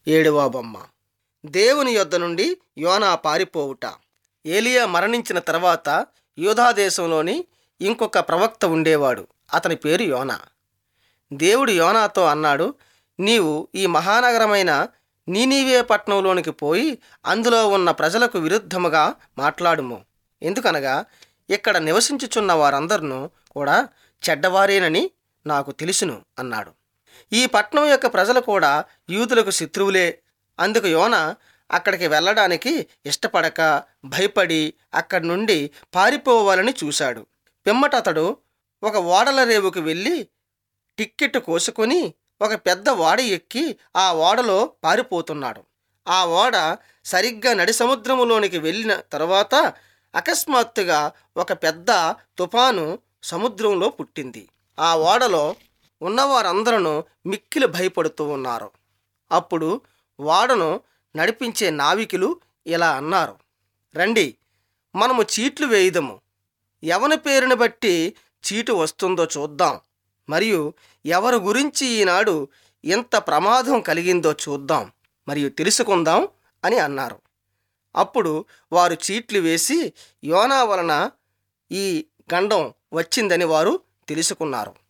ఏడవ బొమ్మ దేవుని యొద్ద నుండి యోనా పారిపోవుట ఏలియా మరణించిన తర్వాత యూదా దేశంలోని ఇంకొక ప్రవక్త ఉండేవాడు అతని పేరు యోనా దేవుడు యోనాతో అన్నాడు నీవు ఈ మహానగరమైన నీనీవే పట్టణంలోనికి పోయి అందులో ఉన్న ప్రజలకు విరుద్ధముగా మాట్లాడుము ఎందుకనగా ఇక్కడ నివసించుచున్న వారందరినూ కూడా చెడ్డవారేనని నాకు తెలుసును అన్నాడు ఈ పట్టణం యొక్క ప్రజలు కూడా యూదులకు శత్రువులే అందుకు యోన అక్కడికి వెళ్ళడానికి ఇష్టపడక భయపడి అక్కడి నుండి పారిపోవాలని చూశాడు పిమ్మట అతడు ఒక ఓడల రేవుకు వెళ్ళి టిక్కెట్ కోసుకొని ఒక పెద్ద ఓడ ఎక్కి ఆ ఓడలో పారిపోతున్నాడు ఆ ఓడ సరిగ్గా నడి సముద్రములోనికి వెళ్ళిన తర్వాత అకస్మాత్తుగా ఒక పెద్ద తుఫాను సముద్రంలో పుట్టింది ఆ ఓడలో ఉన్నవారందరూ మిక్కిలి భయపడుతూ ఉన్నారు అప్పుడు ఓడను నడిపించే నావికులు ఇలా అన్నారు రండి మనము చీట్లు వేయుదము ఎవని పేరుని బట్టి చీటు వస్తుందో చూద్దాం మరియు ఎవరి గురించి ఈనాడు ఎంత ప్రమాదం కలిగిందో చూద్దాం మరియు తెలుసుకుందాం అని అన్నారు అప్పుడు వారు చీట్లు వేసి యోనా వలన ఈ గండం వచ్చిందని వారు తెలుసుకున్నారు